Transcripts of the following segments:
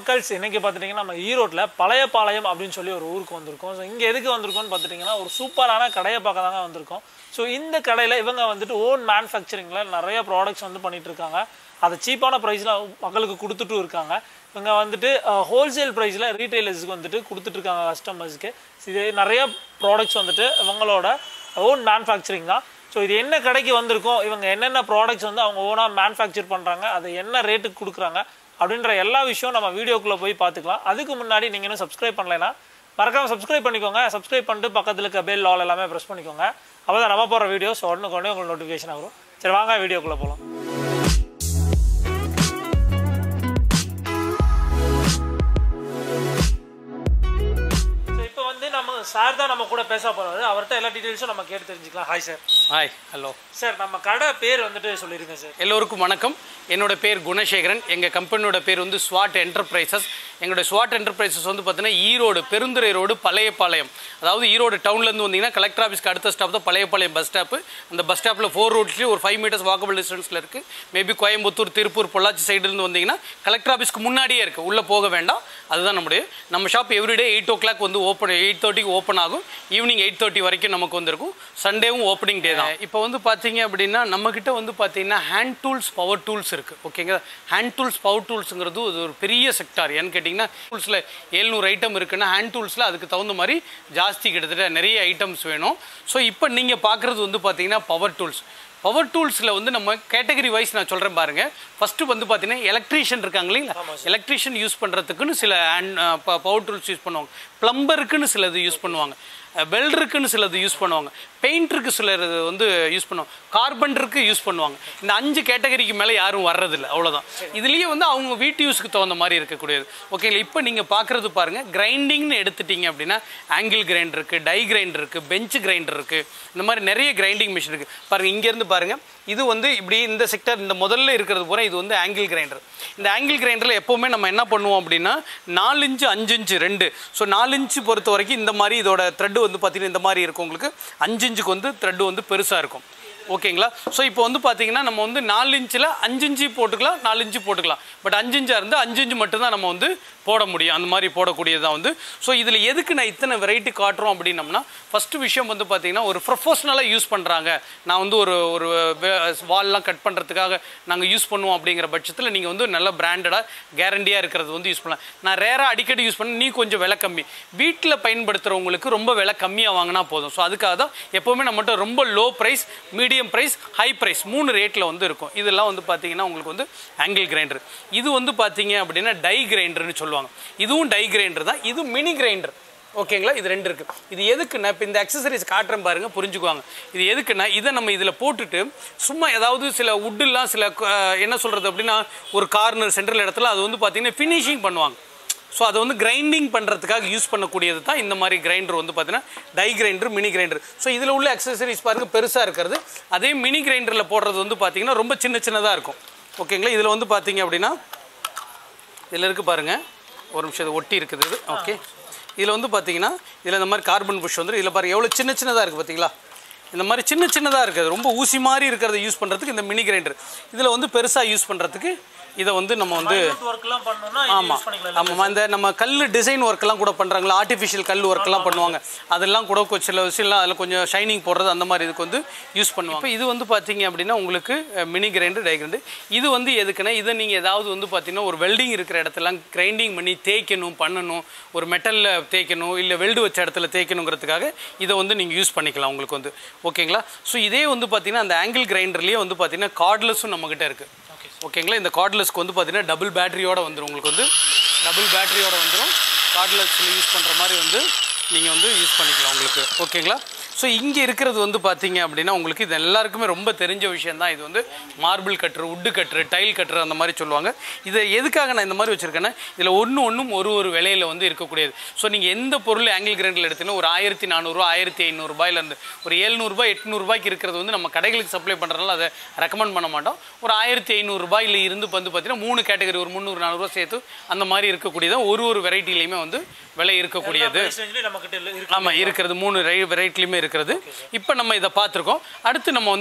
மக்கள்ஸ் இன்னைக்கு பார்த்துட்டிங்கன்னா நம்ம ஈரோட்டில் பழையபாளையம் அப்படின்னு சொல்லி ஒரு ஊருக்கு வந்திருக்கோம் ஸோ இங்கே எதுக்கு வந்திருக்கோம்னு பார்த்துட்டிங்கன்னா ஒரு சூப்பரான கடையை பார்க்க தாங்க வந்திருக்கோம் ஸோ இந்த கடையில் இவங்க வந்துட்டு ஓன் மேனுஃபேக்சரிங்கில் நிறைய ப்ராடக்ட்ஸ் வந்து பண்ணிட்டு இருக்காங்க அதை சீப்பான ப்ரைஸில் மக்களுக்கு கொடுத்துட்டும் இருக்காங்க இவங்க வந்துட்டு ஹோல்சேல் ப்ரைஸில் ரீட்டைலர்ஸுக்கு வந்துட்டு கொடுத்துட்ருக்காங்க கஸ்டமர்ஸ்க்கு இது நிறைய ப்ராடக்ட்ஸ் வந்துட்டு இவங்களோட ஓன் மேனுஃபேக்சரிங் தான் ஸோ இது என்ன கடைக்கு வந்திருக்கோம் இவங்க என்னென்ன ப்ராடக்ட்ஸ் வந்து அவங்க ஓனாக மேனுஃபேக்சர் பண்ணுறாங்க அதை என்ன ரேட்டுக்கு கொடுக்குறாங்க அப்படின்ற எல்லா விஷயம் நம்ம வீடியோக்குள்ளே போய் பார்த்துக்கலாம் அதுக்கு முன்னாடி நீங்கள் இன்னும் சப்ஸ்கிரைப் பண்ணலைன்னா மறக்காமல் சப்ஸ்கிரைப் பண்ணிக்கோங்க சப்ஸ்கிரைப் பண்ணிட்டு பக்கத்தில் இருக்க பெல் ஆல் எல்லாமே ப்ரெஸ் பண்ணிக்கோங்க அப்போ தான் நம்ம போகிற வீடியோஸ் உடனே உடனே உங்களுக்கு நோட்டிஃபிகேஷன் வரும் சரி வாங்க வீடியோக்குள்ளே போகலாம் ஸோ இப்போ வந்து நம்ம சார் தான் நம்ம கூட பேச போகிறாரு அவர்கிட்ட எல்லா டீட்டெயில்ஸும் நம்ம கேட்டு தெரிஞ்சுக்கலாம் hi sir hi hello sir நம்ம கடை பேர் வந்துட்டு சொல்லிருங்க சார் எல்லோருக்கும் வணக்கம் என்னோட பேர் குணசேகரன் எங்கள் கம்பெனியோட பேர் வந்து ஸ்வாட் என்டர்பிரைசஸ் எங்களோட ஸ்வாட் என்டர்பிரைசஸ் வந்து பார்த்தீங்கன்னா ஈரோடு பெருந்துறை ரோடு பழையபாளையம் அதாவது ஈரோடு டவுன்லேருந்து வந்தீங்கன்னா கலெக்டர் ஆஃபீஸ்க்கு அடுத்த ஸ்டாப் தான் பழையபாளையம் பஸ் ஸ்டாப்பு அந்த பஸ் ஸ்டாப்பில் ஃபோர் ரோட்ஸ்லேயும் ஒரு ஃபைவ் மீட்டர்ஸ் வாக்கபிள் டிஸ்டன்ஸில் இருக்குது மேபி கோயம்புத்தூர் திருப்பூர் பொள்ளாச்சி சைடுலேருந்து வந்தீங்கன்னா கலெக்டர் ஆஃபீஸ்க்கு முன்னாடியே இருக்குது உள்ளே போக வேண்டாம் அதுதான் நம்முடைய நம்ம shop everyday eight o'clock வந்து ஓப்பன் எயிட் தேர்ட்டிக்கு ஓப்பன் ஆகும் ஈவினிங் எயிட் தேர்ட்டி வரைக்கும் நமக்கு வந்திருக்கும் சண்டேவும் ஓப்பனிங் டே தான் இப்போ வந்து பார்த்தீங்க அப்படின்னா நம்மக்கிட்ட வந்து பார்த்தீங்கன்னா ஹேண்ட் டூல்ஸ் பவர் டூல்ஸ் இருக்குது ஓகேங்க ஹேண்ட் டூல்ஸ் பவர் டூல்ஸுங்கிறது இது ஒரு பெரிய செக்டார் ஏன்னு கேட்டிங்கன்னா டூல்ஸில் ஏழ்நூறு ஐட்டம் இருக்குன்னா ஹேண்ட் டூல்ஸில் அதுக்கு தகுந்த மாதிரி ஜாஸ்தி கிட்டத்தட்ட நிறைய ஐட்டம்ஸ் வேணும் ஸோ இப்போ நீங்கள் பார்க்குறது வந்து பார்த்தீங்கன்னா பவர் டூல்ஸ் பவர் டூல்ஸில் வந்து நம்ம கேட்டகரி வைஸ் நான் சொல்கிறேன் பாருங்க ஃபஸ்ட்டு வந்து பார்த்தீங்கன்னா எலக்ட்ரீஷியன் இருக்காங்க இல்லைங்களா எலக்ட்ரீஷியன் யூஸ் பண்ணுறதுக்குன்னு சில ஹேண்ட் பவர் டூல்ஸ் யூஸ் பண்ணுவாங்க ப்ளம்பருக்குன்னு சிலது யூஸ் பண்ணுவாங்க வெல்டருக்குன்னு சிலது யூஸ் பண்ணுவாங்க பெயிண்டருக்கு சிலர் வந்து யூஸ் பண்ணுவாங்க கார்பெண்டருக்கு யூஸ் பண்ணுவாங்க இந்த அஞ்சு கேட்டகரிக்கு மேலே யாரும் வர்றதில்ல அவ்வளோதான் இதுலேயே வந்து அவங்க வீட்டு யூஸ்க்கு தகுந்த மாதிரி இருக்கக்கூடியது ஓகேங்களா இப்போ நீங்கள் பார்க்குறது பாருங்கள் கிரைண்டிங்னு எடுத்துட்டீங்க அப்படின்னா ஆங்கிள் கிரைண்டர் இருக்குது டை கிரைண்டர் இருக்குது பெஞ்ச் கிரைண்டர் இருக்குது இந்த மாதிரி நிறைய கிரைண்டிங் மிஷின் இருக்குது பாருங்கள் இங்கேருந்து பாருங்கள் இது வந்து இப்படி இந்த செக்டர் இந்த முதல்ல இருக்கிறது பூரா இது வந்து ஆங்கிள் கிரைண்டர் இந்த ஆங்கிள் கிரைண்டரில் எப்போவுமே நம்ம என்ன பண்ணுவோம் அப்படின்னா நாலு இன்ச்சு அஞ்சு இன்ச்சு ரெண்டு ஸோ நாலு இன்ச்சு பொறுத்த வரைக்கும் இந்த மாதிரி இதோட த்ரெட்டு வந்து பார்த்தீங்கன்னா இந்த மாதிரி இருக்கும் உங்களுக்கு அஞ்சு இன்ச்சுக்கு வந்து த்ரெட்டு வந்து பெருசாக இருக்கும் ஓகேங்களா ஸோ இப்போ வந்து பார்த்தீங்கன்னா நம்ம வந்து நாலு இன்ச்சில் அஞ்சு இன்ச்சு போட்டுக்கலாம் நாலு இன்ச்சு போட்டுக்கலாம் பட் அஞ்சு இன்ச்சாக இருந்தால் அஞ்சு இன்ச்சு மட்டும்தான் நம்ம வந்து போட முடியும் அந்த மாதிரி போடக்கூடியது தான் வந்து ஸோ இதில் எதுக்கு நான் இத்தனை வெரைட்டி காட்டுறோம் அப்படின்னம்னா ஃபஸ்ட்டு விஷயம் வந்து பார்த்தீங்கன்னா ஒரு ப்ரொஃபஷ்னலாக யூஸ் பண்ணுறாங்க நான் வந்து ஒரு ஒரு வால்லாம் கட் பண்ணுறதுக்காக நாங்கள் யூஸ் பண்ணுவோம் அப்படிங்கிற பட்சத்தில் நீங்கள் வந்து நல்ல பிராண்டடாக கேரண்டியாக இருக்கிறது வந்து யூஸ் பண்ணலாம் நான் ரேராக அடிக்கடி யூஸ் பண்ண நீ கொஞ்சம் விலை கம்மி வீட்டில் பயன்படுத்துகிறவங்களுக்கு ரொம்ப விலை கம்மியாக வாங்கினா போதும் ஸோ அதுக்காக தான் எப்போவுமே நம்மகிட்ட ரொம்ப low price medium price high price மூணு ரேட்டில் வந்து இருக்கும் இதெல்லாம் வந்து பார்த்தீங்கன்னா உங்களுக்கு வந்து ஆங்கிள் கிரைண்டர் இது வந்து பார்த்தீங்க அப்படின்னா டை கிரைண்டர்னு சொல்லுவாங்க இதுவும் டை கிரைண்டர் தான் இது மினி கிரைண்டர் ஓகேங்களா இது ரெண்டு இருக்குது இது எதுக்குன்னா இப்போ இந்த அக்சசரிஸ் காட்டுறேன் பாருங்க புரிஞ்சுக்குவாங்க இது எதுக்குன்னா இதை நம்ம இதில் போட்டுட்டு சும்மா ஏதாவது சில உட்டுலாம் சில அஹ், என்ன சொல்கிறது அப்படின்னா ஒரு கார்னர் சென்ட்ரல் இடத்துல அது வந்து பார்த்தீங்கன்னா ஃபினிஷிங் பண்ணுவாங்க ஸோ அதை வந்து கிரைண்டிங் பண்ணுறதுக்காக யூஸ் பண்ணக்கூடியது தான் இந்த மாதிரி கிரைண்டர் வந்து பார்த்தீங்கன்னா die grinder mini grinder so இதில் உள்ள அக்சசரிஸ் பாருங்க பெருசாக இருக்கிறது அதே மினி கிரைண்டரில் போடுறது வந்து பார்த்தீங்கன்னா ரொம்ப சின்ன சின்னதாக இருக்கும் ஓகேங்களா இதில் வந்து பார்த்தீங்க அப்படின்னா இதில் இருக்கு பாருங்க ஒரு நிமிஷம் இது ஒட்டி இருக்குது இது ஓகே இதில் வந்து பார்த்தீங்கன்னா இதில் இந்த மாதிரி கார்பன் புஷ் வந்து இதில் பாருங்க எவ்வளோ சின்ன சின்னதாக இருக்குது பார்த்தீங்களா இந்த மாதிரி சின்ன சின்னதாக இருக்குது ரொம்ப ஊசி மாதிரி இருக்கிறத யூஸ் பண்ணுறதுக்கு இந்த மினி கிரைண்டர் இதில் வந்து பெருசாக யூஸ் பண்ணுறதுக்கு இதை வந்து நம்ம வந்து ஒர்க்லாம் பண்ணணும்னா ஆமாம் யூஸ் பண்ணிக்கலாம் ஆமாம் அந்த நம்ம கல் டிசைன் ஒர்க்கெல்லாம் கூட பண்ணுறாங்களா ஆர்டிஃபிஷியல் கல் ஒர்க்கெல்லாம் பண்ணுவாங்க அதெல்லாம் கூட கொஞ்சம் சில விஷயம்லாம் அதில் கொஞ்சம் ஷைனிங் போடுறது அந்த மாதிரி இதுக்கு வந்து யூஸ் பண்ணுவாங்க இப்போ இது வந்து பார்த்தீங்க அப்படின்னா உங்களுக்கு மினி கிரைண்டர் டை கிரைண்டர் இது வந்து எதுக்குன்னா இதை நீங்கள் ஏதாவது வந்து பார்த்தீங்கன்னா ஒரு வெல்டிங் இருக்கிற இடத்துலாம் கிரைண்டிங் பண்ணி தேய்க்கணும் பண்ணணும் ஒரு மெட்டலில் தேய்க்கணும் இல்லை வெல்டு வச்ச இடத்துல தேய்க்கணுங்கிறதுக்காக இதை வந்து நீங்கள் யூஸ் பண்ணிக்கலாம் உங்களுக்கு வந்து ஓகேங்களா ஸோ இதே வந்து பார்த்தீங்கன்னா அந்த ஆங்கிள் கிரைண்டர்லேயே வந்து பார்த்தீங்கன்னா கார்ட்லெஸ்ஸும் நம்மக்கிட்ட இருக்குது ஓகேங்களா இந்த கார்ட்லெஸ்க்கு வந்து பார்த்தீங்கன்னா டபுள் பேட்டரியோட வந்துடும் உங்களுக்கு வந்து டபுள் பேட்டரியோட வந்துடும் கார்ட்லெஸ்ஸில் யூஸ் பண்ணுற மாதிரி வந்து நீங்கள் வந்து யூஸ் பண்ணிக்கலாம் உங்களுக்கு ஓகேங்களா ஸோ இங்கே இருக்கிறது வந்து பார்த்தீங்க அப்படின்னா உங்களுக்கு இது எல்லாருக்குமே ரொம்ப தெரிஞ்ச விஷயம் தான் இது வந்து மார்பிள் கட்டுரு உட்டு கட்டுரு டைல் கட்டுரு அந்த மாதிரி சொல்லுவாங்க இதை எதுக்காக நான் இந்த மாதிரி வச்சுருக்கேன்னா இதில் ஒன்று ஒன்றும் ஒரு ஒரு விலையில் வந்து இருக்கக்கூடியது ஸோ நீங்கள் எந்த பொருள் ஆங்கிள் கிரைண்டில் எடுத்தீங்கன்னா ஒரு ஆயிரத்தி நானூறுரூவா ஆயிரத்தி ஐநூறுரூபாயிலேருந்து ஒரு எழுநூறுபா எட்நூறுபாய்க்கு இருக்கிறது வந்து நம்ம கடைகளுக்கு சப்ளை பண்ணுறதுனால அதை ரெக்கமெண்ட் பண்ண மாட்டோம் ஒரு ஆயிரத்தி ஐநூறுரூபாயில் இருந்து வந்து பார்த்தீங்கன்னா மூணு கேட்டகரி ஒரு முந்நூறு நானூறுரூவா சேர்த்து அந்த மாதிரி இருக்கக்கூடியதான் ஒரு ஒரு வெரைட்டிலையுமே வந்து விலை இருக்கக்கூடியது நம்ம கிட்ட இருக்கு ஆமாம் இருக்கிறது மூணு ரை வெரைட்டிலையுமே இருக்கிறது இப்போ நம்ம இதை பார்த்துருக்கோம் அடுத்து நம்ம வந்து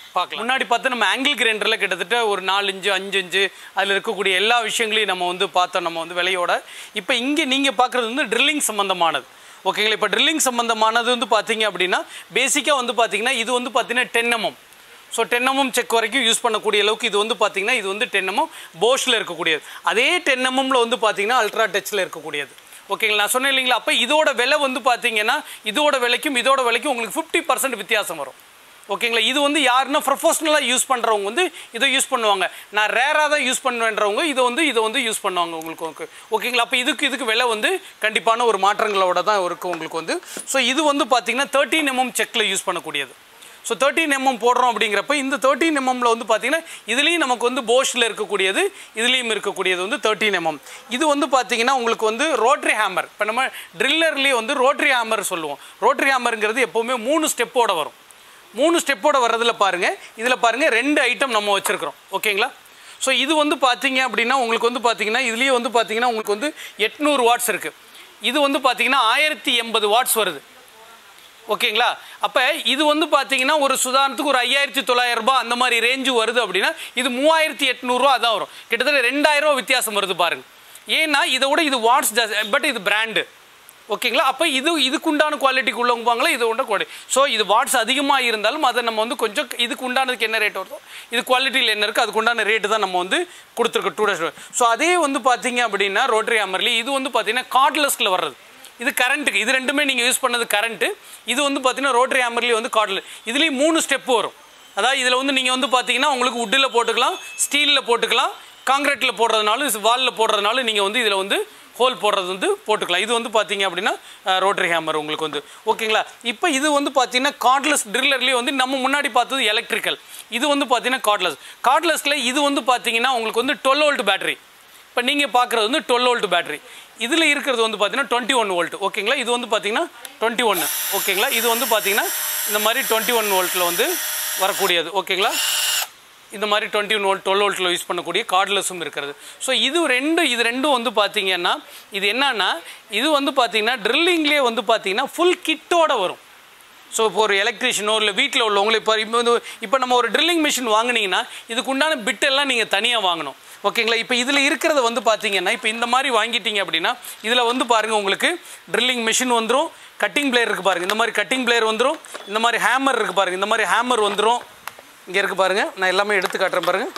பார்க்கலாம் முன்னாடி பார்த்து நம்ம ஆங்கிள் கிரைண்டரில் கிட்டத்தட்ட ஒரு நாலு இஞ்சு அஞ்சு இஞ்சு அதில் இருக்கக்கூடிய எல்லா விஷயங்களையும் நம்ம வந்து பார்த்தோம் நம்ம வந்து விலையோட இப்போ இங்கே நீங்கள் பார்க்குறது வந்து ட்ரில்லிங் சம்மந்தமானது ஓகேங்களா இப்போ ட்ரில்லிங் சம்மந்தமானது வந்து பார்த்தீங்க அப்படின்னா பேசிக்காக வந்து பார்த்தீங்கன்னா இது வந்து பார்த்தீங்கன்னா டென் எம்எம் ஸோ டென்னமும் செக் வரைக்கும் யூஸ் பண்ணக்கூடிய அளவுக்கு இது வந்து பார்த்தீங்கன்னா இது வந்து டென்னமும் போஷில் இருக்கக்கூடியது அதே டென்னமும்ல வந்து பார்த்தீங்கன்னா அல்ட்ரா டச்சில் இருக்கக்கூடியது ஓகேங்களா நான் சொன்னேன் இல்லைங்களா அப்போ இதோட விலை வந்து பார்த்தீங்கன்னா இதோட விலைக்கும் இதோட விலைக்கும் உங்களுக்கு ஃபிஃப்டி பர்சன்ட் வித்தியாசம் வரும் ஓகேங்களா இது வந்து யாருன்னா ப்ரொஃபஷனலாக யூஸ் பண்ணுறவங்க வந்து இதை யூஸ் பண்ணுவாங்க நான் ரேராக தான் யூஸ் பண்ணுவேன்றவங்க இதை வந்து இதை வந்து யூஸ் பண்ணுவாங்க உங்களுக்கு ஓகே ஓகேங்களா அப்போ இதுக்கு இதுக்கு விலை வந்து கண்டிப்பான ஒரு மாற்றங்களோட தான் இருக்கும் உங்களுக்கு வந்து ஸோ இது வந்து பார்த்தீங்கன்னா தேர்ட்டின் எம்எம் செக்கில் யூஸ் பண்ணக்கூடியது ஸோ தேர்ட்டின் எம்எம் போடுறோம் அப்படிங்கிறப்ப இந்த தேர்ட்டின் எம்எம்ல வந்து பார்த்தீங்கன்னா இதுலேயும் நமக்கு வந்து போஷில் இருக்கக்கூடியது இதுலேயும் இருக்கக்கூடியது வந்து தேர்ட்டின் எம்எம் இது வந்து பார்த்தீங்கன்னா உங்களுக்கு வந்து ரோட்ரி ஹேமர் இப்போ நம்ம ட்ரில்லர்லேயே வந்து ரோட்ரி ஹேமர் சொல்லுவோம் ரோட்ரி ஹேமருங்கிறது எப்போவுமே மூணு ஸ்டெப்போட வரும் மூணு ஸ்டெப்போட வர்றதுல பாருங்கள் இதில் பாருங்கள் ரெண்டு ஐட்டம் நம்ம வச்சுருக்கிறோம் ஓகேங்களா ஸோ இது வந்து பார்த்தீங்க அப்படின்னா உங்களுக்கு வந்து பார்த்தீங்கன்னா இதுலேயே வந்து பார்த்தீங்கன்னா உங்களுக்கு வந்து எட்நூறு வாட்ஸ் இருக்குது இது வந்து பார்த்தீங்கன்னா ஆயிரத்தி எண்பது வாட்ஸ் வருது ஓகேங்களா அப்போ இது வந்து பார்த்தீங்கன்னா ஒரு சுதாரணத்துக்கு ஒரு ஐயாயிரத்தி தொள்ளாயிரம் ரூபாய் அந்த மாதிரி ரேஞ்சு வருது அப்படின்னா இது மூவாயிரத்தி எட்நூறுரூவா அதான் வரும் கிட்டத்தட்ட ரெண்டாயிரம் ரூபா வித்தியாசம் வருது பாருங்க ஏன்னா இதை விட இது வாட்ஸ் ஜாஸ்தி பட் இது பிராண்டு ஓகேங்களா அப்போ இது இதுக்குண்டான குவாலிட்டிக்கு உள்ளவங்கப்பாங்களா இது உண்ட குவாலிட்டி ஸோ இது வாட்ஸ் அதிகமாக இருந்தாலும் அதை நம்ம வந்து கொஞ்சம் இதுக்கு உண்டானதுக்கு என்ன ரேட் வருதோ இது குவாலிட்டியில் என்ன இருக்குது அதுக்கு உண்டான ரேட்டு தான் நம்ம வந்து கொடுத்துருக்கோம் டூ டேஸ் ஸோ அதே வந்து பார்த்தீங்க அப்படின்னா ரோட்டரி அமர்லி இது வந்து பார்த்தீங்கன்னா கார்ட்லெஸ்ல வர்றது இது கரண்ட்டுக்கு இது ரெண்டுமே நீங்கள் யூஸ் பண்ணது கரண்ட்டு இது வந்து பார்த்தீங்கன்னா ரோட்டரி ஹேமர்லேயே வந்து கார்டில் இதுலேயும் மூணு ஸ்டெப் வரும் அதாவது இதில் வந்து நீங்கள் வந்து பார்த்தீங்கன்னா உங்களுக்கு உட்டில் போட்டுக்கலாம் ஸ்டீலில் போட்டுக்கலாம் காங்கிரீட்டில் போடுறதுனாலும் வாலில் போடுறதுனாலும் நீங்கள் வந்து இதில் வந்து ஹோல் போடுறது வந்து போட்டுக்கலாம் இது வந்து பார்த்தீங்க அப்படின்னா ரோட்டரி ஹேமர் உங்களுக்கு வந்து ஓகேங்களா இப்போ இது வந்து பார்த்தீங்கன்னா கார்ட்லெஸ் ட்ரில்லர்லேயே வந்து நம்ம முன்னாடி பார்த்தது எலக்ட்ரிக்கல் இது வந்து பார்த்தீங்கன்னா கார்ட்லெஸ் கார்ட்லெஸில் இது வந்து பார்த்தீங்கன்னா உங்களுக்கு வந்து டுவெல் வோல்ட் பேட்டரி இப்போ நீங்கள் பார்க்குறது வந்து டுவெல் வோல்ட் பேட்டரி இதில் இருக்கிறது வந்து பார்த்தீங்கன்னா டுவெண்ட்டி ஒன் வோல்ட் ஓகேங்களா இது வந்து பார்த்தீங்கன்னா டுவெண்ட்டி ஒன்று ஓகேங்களா இது வந்து பார்த்தீங்கன்னா இந்த மாதிரி டுவெண்ட்டி ஒன் வோல்ட்டில் வந்து வரக்கூடியது ஓகேங்களா இந்த மாதிரி டுவெண்ட்டி ஒன் வோல்ட் டுவெல் வோல்ட்டில் யூஸ் பண்ணக்கூடிய கார்ட்லெஸ்ஸும் இருக்கிறது ஸோ இது ரெண்டு இது ரெண்டும் வந்து பார்த்தீங்கன்னா இது என்னன்னா இது வந்து பார்த்தீங்கன்னா ட்ரில்லிங்லேயே வந்து பார்த்தீங்கன்னா ஃபுல் கிட்டோட வரும் ஸோ இப்போ ஒரு எலக்ட்ரிஷியனோ இல்லை வீட்டில் உள்ளவங்களோ இப்போ இப்போ வந்து இப்போ நம்ம ஒரு ட்ரில்லிங் மிஷின் வாங்குனீங்கன்னா இதுக்கு உண்டான பிட்டெல்லாம் நீங்கள் தனியாக வாங்கணும் ஓகேங்களா இப்போ இதில் இருக்கிறத வந்து பார்த்தீங்கன்னா இப்போ இந்த மாதிரி வாங்கிட்டீங்க அப்படின்னா இதில் வந்து பாருங்கள் உங்களுக்கு ட்ரில்லிங் மிஷின் வந்துடும் கட்டிங் பிளேயர் இருக்குது பாருங்கள் இந்த மாதிரி கட்டிங் பிளேயர் வந்துடும் இந்த மாதிரி ஹேமர் இருக்குது பாருங்கள் இந்த மாதிரி ஹேமர் வந்துடும் இங்கே இருக்குது பாருங்கள் நான் எல்லாமே எடுத்து காட்டுறேன் பாருங்கள்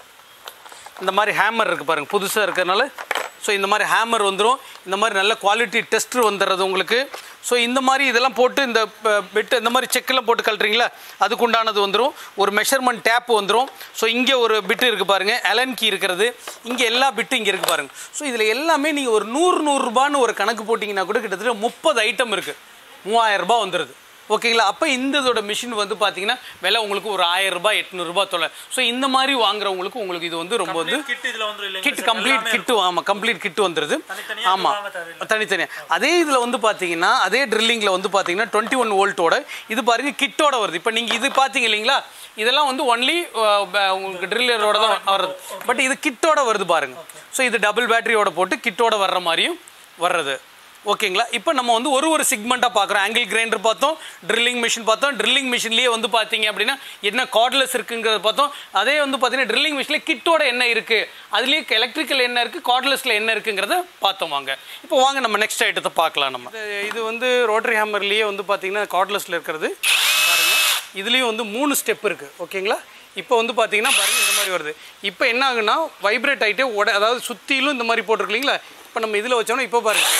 இந்த மாதிரி ஹேமர் இருக்குது பாருங்கள் புதுசாக இருக்கிறதுனால ஸோ இந்த மாதிரி ஹேமர் வந்துடும் இந்த மாதிரி நல்ல குவாலிட்டி டெஸ்டர் வந்துடுறது உங்களுக்கு ஸோ இந்த மாதிரி இதெல்லாம் போட்டு இந்த பெட்டு இந்த மாதிரி செக்கெல்லாம் போட்டு கழட்டுறீங்களா அதுக்கு உண்டானது வந்துடும் ஒரு மெஷர்மெண்ட் டேப் வந்துடும் ஸோ இங்கே ஒரு பிட்டு இருக்குது பாருங்கள் அலன் கீ இருக்கிறது இங்கே எல்லா பிட்டும் இங்கே இருக்குது பாருங்கள் ஸோ இதில் எல்லாமே நீங்கள் ஒரு நூறு நூறுரூபான்னு ஒரு கணக்கு போட்டிங்கன்னா கூட கிட்டத்தட்ட முப்பது ஐட்டம் இருக்குது மூவாயிரம் ரூபாய் வந்துடுது ஓகேங்களா அப்போ இந்த இதோட மிஷின் வந்து பார்த்தீங்கன்னா விலை உங்களுக்கு ஒரு ஆயிரம் ரூபாய் எட்நூறுபா தொலை ஸோ இந்த மாதிரி வாங்குறவங்களுக்கு உங்களுக்கு இது வந்து ரொம்ப வந்து கிட் இதுல வந்துரும் இல்லைங்க கிட் sir? கம்ப்ளீட் எல்லாமே கிட்டு ஆமாம் கம்ப்ளீட் கிட்டு வந்துடுது தனித்தனியா ஆமாம் வாங்க தேவையில்லை. தனித்தனியாக அதே இதில் வந்து பார்த்தீங்கன்னா அதே ட்ரில்லிங்கில் வந்து பார்த்தீங்கன்னா டுவெண்ட்டி ஒன் வோல்ட்டோட இது பாருங்க கிட்டோட வருது இப்போ நீங்கள் இது பார்த்தீங்க இல்லைங்களா இதெல்லாம் வந்து ஒன்லி உங்களுக்கு ட்ரில்லரோட தான் வர்றது பட் இது கிட்டோட வருது பாருங்க ஸோ இது டபுள் பேட்டரியோட போட்டு கிட்டோட வர்ற மாதிரியும் வர்றது ஓகேங்களா இப்போ நம்ம வந்து ஒரு ஒரு செக்மெண்ட்டாக பார்க்குறோம் ஆங்கிள் கிரைண்டர் பார்த்தோம் ட்ரில்லிங் மிஷின் பார்த்தோம் ட்ரில்லிங் மிஷின்லேயே வந்து பார்த்தீங்க அப்படின்னா என்ன கார்ட்லெஸ் இருக்குங்கிறத பார்த்தோம் அதே வந்து பார்த்தீங்கன்னா ட்ரில்லிங் மிஷினில் கிட்டோட என்ன இருக்குது அதுலேயே எலக்ட்ரிக்கல் என்ன இருக்குது கார்ட்லெஸில் என்ன இருக்குங்கிறத பார்த்தோம் வாங்க இப்போ வாங்க நம்ம நெக்ஸ்ட் ஐட்டத்தை பார்க்கலாம் நம்ம இது- இது வந்து ரோட்டரி ஹேமர்லேயே வந்து பார்த்தீங்கன்னா கார்ட்லெஸில் இருக்கிறது பாருங்க இதுலேயும் வந்து மூணு ஸ்டெப் இருக்குது ஓகேங்களா இப்போ வந்து பார்த்தீங்கன்னா பாருங்க இந்த மாதிரி வருது இப்போ என்ன ஆகுன்னா வைப்ரேட் ஆகிட்டே உட அதாவது சுற்றிலும் இந்த மாதிரி போட்டிருக்கீங்களா இப்போ நம்ம இதில் வச்சோம்னா இப்போ பாருங்க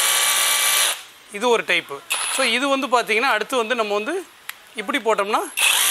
இது ஒரு டைப்பு ஸோ இது வந்து பார்த்தீங்கன்னா அடுத்து வந்து நம்ம வந்து இப்படி போட்டோம்னா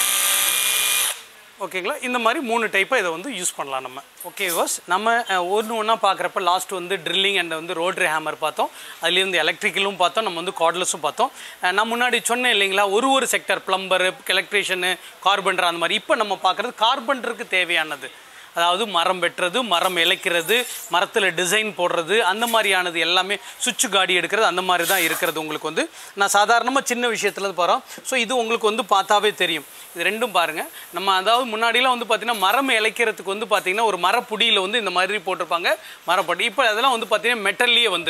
ஓகேங்களா இந்த மாதிரி மூணு டைப்பை இதை வந்து யூஸ் பண்ணலாம் நம்ம ஓகே வாஸ் நம்ம ஒன்று ஒன்றா பார்க்குறப்ப லாஸ்ட் வந்து ட்ரில்லிங் அண்ட் வந்து ரோட்ரி ஹேமர் பார்த்தோம் அதுலேருந்து எலக்ட்ரிக்கலும் பார்த்தோம் நம்ம வந்து கார்ட்லெஸும் பார்த்தோம் அஹ் நான் முன்னாடி சொன்னேன் இல்லைங்களா ஒரு ஒரு செக்டர் பிளம்பரு எலக்ட்ரிஷியனு கார்பெண்டர் அந்த மாதிரி இப்போ நம்ம பார்க்குறது கார்பெண்டருக்கு தேவையானது அதாவது மரம் வெட்டுறது மரம் இழைக்கிறது மரத்தில் டிசைன் போடுறது அந்த மாதிரியானது எல்லாமே சுவிட்சு காடி எடுக்கிறது அந்த மாதிரி தான் இருக்கிறது உங்களுக்கு வந்து நான் சாதாரணமாக சின்ன விஷயத்துல போகிறோம் ஸோ இது உங்களுக்கு வந்து பார்த்தாவே தெரியும் இது ரெண்டும் பாருங்கள் நம்ம அதாவது முன்னாடிலாம் வந்து பார்த்திங்கன்னா மரம் இழைக்கிறதுக்கு வந்து பார்த்திங்கன்னா ஒரு மரப்புடியில் வந்து இந்த மாதிரி போட்டிருப்பாங்க மரப்படி இப்போ அதெல்லாம் வந்து பார்த்திங்கன்னா மெட்டல்லையே வந்துருச்சு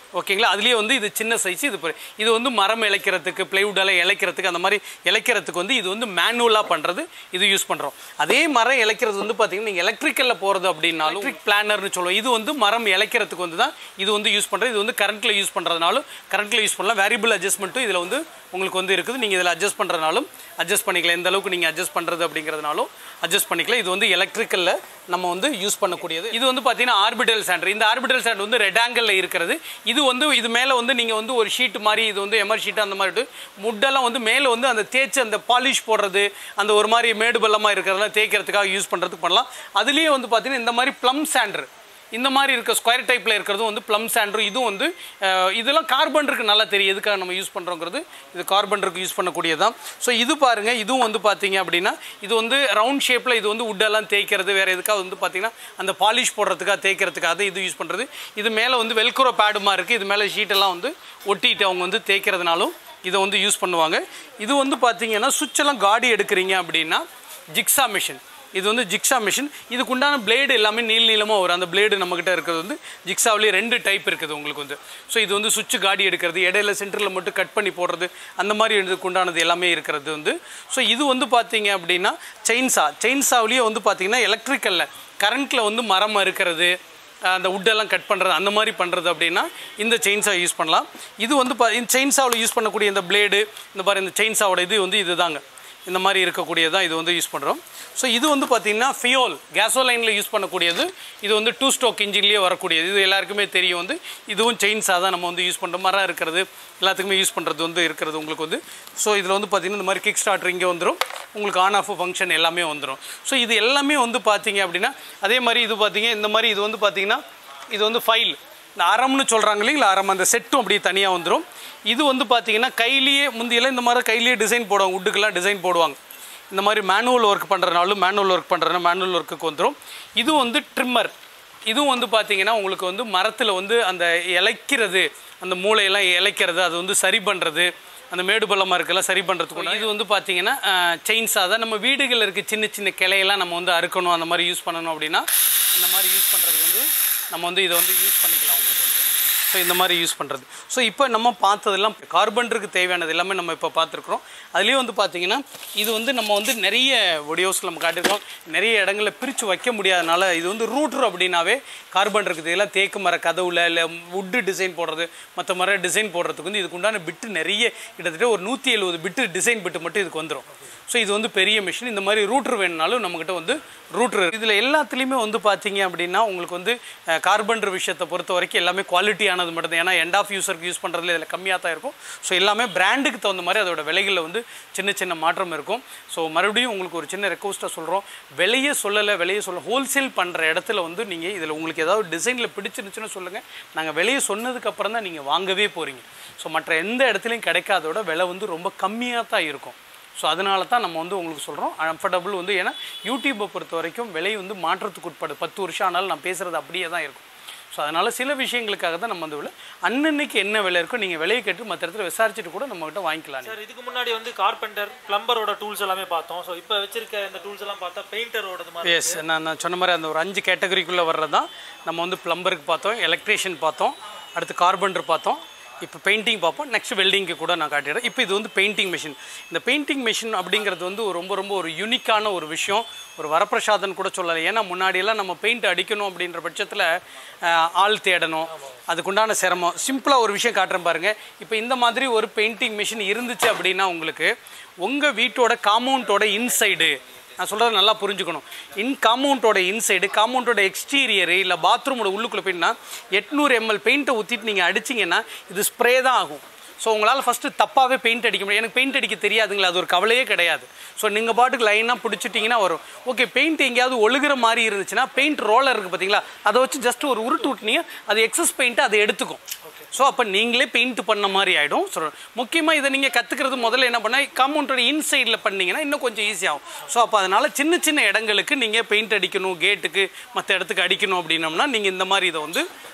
ஓகேங்களா அதுலேயே வந்து இது சின்ன சைஸ் இது பெரிய- இது வந்து மரம் இழைக்கிறதுக்கு பிளைவுட்டெல்லாம் இழைக்கிறதுக்கு அந்த மாதிரி இழைக்கிறதுக்கு வந்து இது வந்து மேனுவலாக பண்ணுறது இது யூஸ் பண்ணுறோம் அதே மரம் இழைக்கிறது வந்து பார்த்தீங்கன்னா நீங்கள் எலக்ட்ரிக்கலில் போகிறது அப்படின்னாலும் எலக்ட்ரிக் பிளானர்னு சொல்லுவோம் இது வந்து மரம் இழைக்கிறதுக்கு வந்து தான் இது வந்து யூஸ் பண்ணுறது இது வந்து கரண்ட்டில் யூஸ் பண்ணுறதுனாலும் கரண்ட்டில் யூஸ் பண்ணலாம் வேரியபிள் அட்ஜஸ்ட்மெண்ட்டும் இதில் வந்து உங்களுக்கு வந்து இருக்குது நீங்கள் இதில் அட்ஜஸ்ட் பண்ணுறதுனாலும் அட்ஜஸ்ட் பண்ணிக்கலாம் எந்த அளவுக்கு நீங்கள் அட்ஜஸ்ட் பண்ணுறது அப்படிங்கிறதுனாலும் அட்ஜஸ்ட் பண்ணிக்கலாம் இது வந்து எலக்ட்ரிக்கலில் நம்ம வந்து யூஸ் பண்ணக்கூடியது இது வந்து பார்த்தீங்கன்னா ஆர்பிட்டல் சாண்டர் இந்த ஆர்பிட்டல் சாண்ட் வந்து ரெட் ஆங்கிளில் இருக்கிறது இது வந்து இது மேலே வந்து நீங்கள் வந்து ஒரு ஷீட் மாதிரி இது வந்து எமர் ஷீட் அந்த மாதிரி இருக்கு. முட்டெல்லாம் வந்து மேலே வந்து அந்த தேய்ச்சி அந்த பாலிஷ் போடுறது அந்த ஒரு மாதிரி மேடு பள்ளமாக இருக்கிறதெல்லாம் தேய்க்கிறதுக்காக யூஸ் பண்ணுறதுக்கு பண்ணலாம் அதுலேயே வந்து பார்த்தீங்கன்னா இந்த மாதிரி ப்ளம் சாண்டர் இந்த மாதிரி இருக்க ஸ்கொயர் டைப்பில் இருக்கிறதும் வந்து ப்ளம் சாண்டர் இதுவும் வந்து அஹ், இதெல்லாம் கார்பன்ருக்கு நல்லா தெரியும் எதுக்காக நம்ம யூஸ் பண்ணுறோங்கிறது இது கார்பன்ருக்கு யூஸ் பண்ணக்கூடியதான் ஸோ இது பாருங்க இதுவும் வந்து பார்த்தீங்க அப்படின்னா இது வந்து ரவுண்ட் ஷேப்பில் இது வந்து உட்டெல்லாம் தேய்க்கிறது வேறு எதுக்காக வந்து பார்த்தீங்கன்னா அந்த பாலிஷ் போடுறதுக்காக தேய்க்கிறதுக்காக இது யூஸ் பண்ணுறது இது மேலே வந்து வெல்க்ரோ பேடுமா இருக்குது இது மேலே ஷீட்டெல்லாம் வந்து ஒட்டிட்டு அவங்க வந்து தேய்க்கிறதுனாலும் இதை வந்து யூஸ் பண்ணுவாங்க இது வந்து பார்த்தீங்கன்னா சுவிட்செல்லாம் காடி எடுக்கிறீங்க அப்படின்னா ஜிக்ஸா மிஷின் இது வந்து ஜிக்ஸா மிஷின் இதுக்கு உண்டான பிளேடு எல்லாமே நீள் நீளமாக வரும் அந்த பிளேடு நம்மக்கிட்ட இருக்கிறது வந்து ஜிக்ஸாவிலேயே ரெண்டு டைப் இருக்குது உங்களுக்கு வந்து ஸோ இது வந்து சுவிட்ச் காடி எடுக்கிறது இடையில சென்டரில் மட்டும் கட் பண்ணி போடுறது அந்த மாதிரி இதுக்கு உண்டானது எல்லாமே இருக்கிறது வந்து ஸோ இது வந்து பார்த்தீங்க அப்படின்னா செயின்சா செயின்சாவிலேயே வந்து பார்த்தீங்கன்னா எலக்ட்ரிக்கலில் கரண்ட்டில் வந்து மரம் அறுக்கிறது அந்த wood-எல்லாம் கட் பண்ணுறது அந்த மாதிரி பண்ணுறது அப்படின்னா இந்த செயின்சா யூஸ் பண்ணலாம் இது வந்து பா இந்த செயின்சாவில் யூஸ் பண்ணக்கூடிய இந்த பிளேடு இந்த மாதிரி இந்த செயின்சாவோட இது வந்து இதுதாங்க இந்த மாதிரி இருக்கக்கூடியதான் இது வந்து யூஸ் பண்ணுறோம் ஸோ இது வந்து பார்த்தீங்கன்னா ஃபியோல் கேசோலைனில் யூஸ் பண்ணக்கூடியது இது வந்து டூ ஸ்டோக் இன்ஜின்லேயே வரக்கூடியது இது எல்லாருக்குமே தெரியும் வந்து இதுவும் செயின்ஸாக தான் நம்ம வந்து யூஸ் பண்ணுறோம் மரம் இருக்கிறது எல்லாத்துக்குமே யூஸ் பண்ணுறது வந்து இருக்கிறது உங்களுக்கு வந்து ஸோ இதில் வந்து பார்த்தீங்கன்னா இந்த மாதிரி கிக் ஸ்டார்டர் இங்கே வந்துடும் உங்களுக்கு ஆன் ஆஃப் ஃபங்க்ஷன் எல்லாமே வந்துடும் ஸோ இது எல்லாமே வந்து பார்த்தீங்க அப்படின்னா அதே மாதிரி இது பார்த்தீங்க இந்த மாதிரி இது வந்து பார்த்தீங்கன்னா இது வந்து ஃபைல் இந்த அறம்னு சொல்கிறாங்க இல்லைங்களா அறம் அந்த செட்டும் அப்படியே தனியாக வந்துடும் இது வந்து பார்த்தீங்கன்னா கையிலேயே முந்தியெல்லாம் இந்த மாதிரி கையிலேயே டிசைன் போடுவாங்க உட்டுக்கெல்லாம் டிசைன் போடுவாங்க இந்த மாதிரி மேனுவல் ஒர்க் பண்ணுறனாலும் மேனுவல் ஒர்க் பண்ணுறனா மேனுவல் ஒர்க்குக்கு வந்துடும் இது வந்து ட்ரிம்மர் இதுவும் வந்து பார்த்தீங்கன்னா உங்களுக்கு வந்து மரத்தில் வந்து அந்த இலைக்கிறது அந்த மூளையெல்லாம் இலைக்கிறது அது வந்து சரி பண்ணுறது அந்த மேடு பள்ளமாக இருக்கலாம் சரி பண்ணுறதுக்கு இது வந்து பார்த்தீங்கன்னா செயின்ஸாக தான் நம்ம வீடுகளில் இருக்க சின்ன சின்ன கிளையெல்லாம் நம்ம வந்து அறுக்கணும் அந்த மாதிரி யூஸ் பண்ணணும் அப்படின்னா இந்த மாதிரி யூஸ் பண்ணுறதுக்கு வந்து நம்ம வந்து இதை வந்து யூஸ் பண்ணிக்கலாம் உங்களுக்கு வந்து ஸோ இந்த மாதிரி யூஸ் பண்ணுறது ஸோ இப்போ நம்ம பார்த்ததெல்லாம் கார்பன்ருக்கு தேவையானது எல்லாமே நம்ம இப்போ பார்த்துருக்குறோம் அதுலேயே வந்து பார்த்தீங்கன்னா இது வந்து நம்ம வந்து நிறைய வீடியோஸில் நம்ம காட்டியிருக்கோம் நிறைய இடங்களில் பிரித்து வைக்க முடியாதனால இது வந்து ரூட்ரு அப்படின்னாவே கார்பன் இருக்குது இதெல்லாம் தேக்கு மர கதவுல இல்லை வுட்டு டிசைன் போடுறது மற்ற மர டிசைன் போடுறதுக்கு வந்து இதுக்கு உண்டான பிட்டு நிறைய கிட்டத்தட்ட ஒரு நூற்றி எழுபது பிட்டு டிசைன் பிட்டு மட்டும் இதுக்கு வந்துடும் ஸோ இது வந்து பெரிய மிஷின் இந்த மாதிரி ரூட்ரு வேணுனாலும் நம்மக்கிட்ட வந்து ரூட்ரு இதில் எல்லாத்துலேயுமே வந்து பார்த்தீங்க அப்படின்னா உங்களுக்கு வந்து கார்பன்ட்ரு விஷயத்தை பொறுத்த வரைக்கும் எல்லாமே குவாலிட்டியானது மட்டும் தான் ஏன்னா எண்ட் ஆஃப் யூசருக்கு யூஸ் பண்ணுறதுல இதில் கம்மியாக தான் இருக்கும் ஸோ எல்லாமே பிராண்டுக்கு தகுந்த மாதிரி அதோட விலைகளில் வந்து சின்ன சின்ன மாற்றம் இருக்கும் ஸோ மறுபடியும் உங்களுக்கு ஒரு சின்ன ரெக்வஸ்ட்டாக சொல்கிறோம் விலையே சொல்லலை விலையே சொல்ல ஹோல்சேல் பண்ணுற இடத்துல வந்து நீங்கள் இதில் உங்களுக்கு ஏதாவது டிசைனில் பிடிச்சிருந்துச்சுன்னு சொல்லுங்கள் நாங்கள் விலையை சொன்னதுக்கு அப்புறம் தான் நீங்கள் வாங்கவே போகிறீங்க ஸோ மற்ற எந்த இடத்துலையும் கிடைக்காதோட விலை வந்து ரொம்ப கம்மியாக தான் இருக்கும் ஸோ அதனால தான் நம்ம வந்து உங்களுக்கு சொல்கிறோம் அஃபர்டபுள் வந்து ஏன்னா யூடியூப்பை பொறுத்த வரைக்கும் விலை வந்து மாற்றத்துக்கு உட்படு பத்து வருஷம் ஆனாலும் நான் பேசுகிறது அப்படியே தான் இருக்கும் ஸோ அதனால் சில விஷயங்களுக்காக தான் நம்ம வந்து விலை அன்னன்னைக்கு என்ன விலை இருக்கோ நீங்கள் விலையை கேட்டு மற்ற இடத்துல விசாரிச்சுட்டு கூட நம்மகிட்ட வாங்கிக்கலாம் சார் இதுக்கு முன்னாடி வந்து கார்பெண்டர் பிளம்பரோட டூல்ஸ் எல்லாமே பார்த்தோம் ஸோ இப்போ வச்சிருக்க இந்த டூல்ஸ் எல்லாம் பார்த்தா பெயிண்டரோடது மாதிரி எஸ் நான் நான் சொன்ன மாதிரி அந்த ஒரு அஞ்சு கேட்டகரிக்குள்ளே வர்றது தான் நம்ம வந்து ப்ளம்பருக்கு பார்த்தோம் எலக்ட்ரீஷியன் பார்த்தோம் அடுத்து கார்பெண்டர் பார்த்தோம் இப்போ பெயிண்டிங் பார்ப்போம் நெக்ஸ்ட் வெல்டிங்க்கு கூட நான் காட்டிடுறேன் இப்போ இது வந்து பெயிண்டிங் மிஷின் இந்த பெயிண்டிங் மிஷின் அப்படிங்கிறது வந்து ஒரு ரொம்ப ரொம்ப ஒரு யூனிக்கான ஒரு விஷயம் ஒரு வரப்பிரசாதம் கூட சொல்லலாம் ஏன்னா முன்னாடியெல்லாம் நம்ம பெயிண்ட் அடிக்கணும் அப்படின்ற பட்சத்தில் அஹ், ஆள் தேடணும் அதுக்குண்டான சிரமம் சிம்பிளாக ஒரு விஷயம் காட்டுறேன் பாருங்கள் இப்போ இந்த மாதிரி ஒரு பெயிண்டிங் மிஷின் இருந்துச்சு அப்படின்னா உங்களுக்கு உங்கள் வீட்டோட காம்பவுண்டோட இன்சைடு நான் சொல்கிறத நல்லா புரிஞ்சுக்கணும் இன் காம்பவுண்டோட இன்சைடு காம்பவுண்டோட எக்ஸ்டீரியரு இல்லை பாத்ரூமோட உள்ளுக்குள்ளே போயிட்டுனா எட்நூறு எம்எல் பெயிண்ட்டை ஊற்றிட்டு நீங்கள் அடிச்சிங்கன்னா இது ஸ்ப்ரே தான் ஆகும் ஸோ உங்களால் ஃபஸ்ட்டு தப்பாகவே பெயிண்ட் அடிக்க முடியும் எனக்கு பெயிண்ட் அடிக்க தெரியாதுங்களா அது ஒரு கவலையே கிடையாது ஸோ நீங்கள் பாட்டுக்கு லைனாக பிடிச்சிட்டிங்கன்னா வரும் ஓகே பெயிண்ட் எங்கேயாவது ஒழுகுற மாதிரி இருந்துச்சுன்னா பெயிண்ட் ரோலர் இருக்குது பார்த்தீங்களா அதை வச்சு ஜஸ்ட் ஒரு உருட்டு விட்டுனீங்க அது எக்ஸஸ் பெயிண்ட்டை அதை எடுத்துக்கும் ஸோ அப்போ நீங்களே பெயிண்ட் பண்ண மாதிரி ஆகிடும் ஸோ முக்கியமாக இதை நீங்கள் கற்றுக்கிறது முதல்ல என்ன பண்ணால் காம்பவுண்டோட இன்சைடில் பண்ணீங்கன்னா இன்னும் கொஞ்சம் ஈஸியாகும் ஸோ அப்போ அதனால் சின்ன சின்ன இடங்களுக்கு நீங்கள் பெயிண்ட் அடிக்கணும் கேட்டுக்கு மற்ற இடத்துக்கு அடிக்கணும் அப்படின்னம்னா நீங்கள் இந்த மாதிரி இதை வந்து